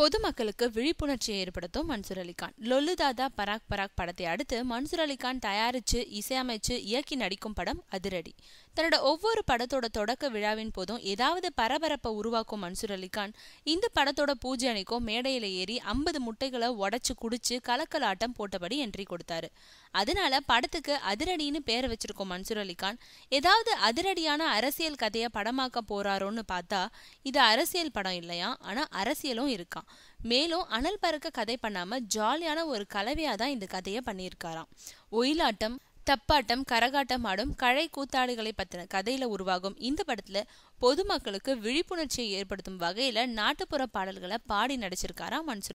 பொதுமக்களுக்கு விழிப்புணர்ச்சியை ஏற்படுத்தும் மன்சூர் அலிகான் லொல்லு தாதா பராக் பராக் படத்தை அடுத்து மன்சூர் அலிகான் தயாரிச்சு இசையமைச்சு இயக்கி நடிக்கும் படம் அதிரடி தன்னோட ஒவ்வொரு படத்தோட தொடக்க விழாவின் போதும் ஏதாவது பரபரப்பை உருவாக்கும் மன்சூர் அலிகான் இந்த படத்தோட பூஜை அணிக்கும் மேடையில ஏறி ஐம்பது முட்டைகளை உடைச்சு குடிச்சு கலக்கலாட்டம் போட்டபடி என்ட்ரி கொடுத்தாரு அதனால படத்துக்கு அதிரடின்னு பேர் வச்சிருக்கோம் மன்சூர் அலிகான் ஏதாவது அதிரடியான அரசியல் கதையை படமாக்க போறாரோன்னு பார்த்தா இது அரசியல் படம் இல்லையா ஆனா அரசியலும் இருக்கான் மேலும் அனல் பறக்க கதை பண்ணாம ஜாலியான ஒரு கலவையா தான் இந்த கதையை பண்ணியிருக்காராம் ஒயிலாட்டம் தப்பாட்டம் கரகாட்டம் ஆடும் கழை கூத்தாடுகளை பத்தின கதையில உருவாகும் இந்த படத்துல பொதுமக்களுக்கு விழிப்புணர்ச்சியை ஏற்படுத்தும் வகையில நாட்டுப்புற பாடல்களை பாடி நடிச்சிருக்காராம் மன்சூர்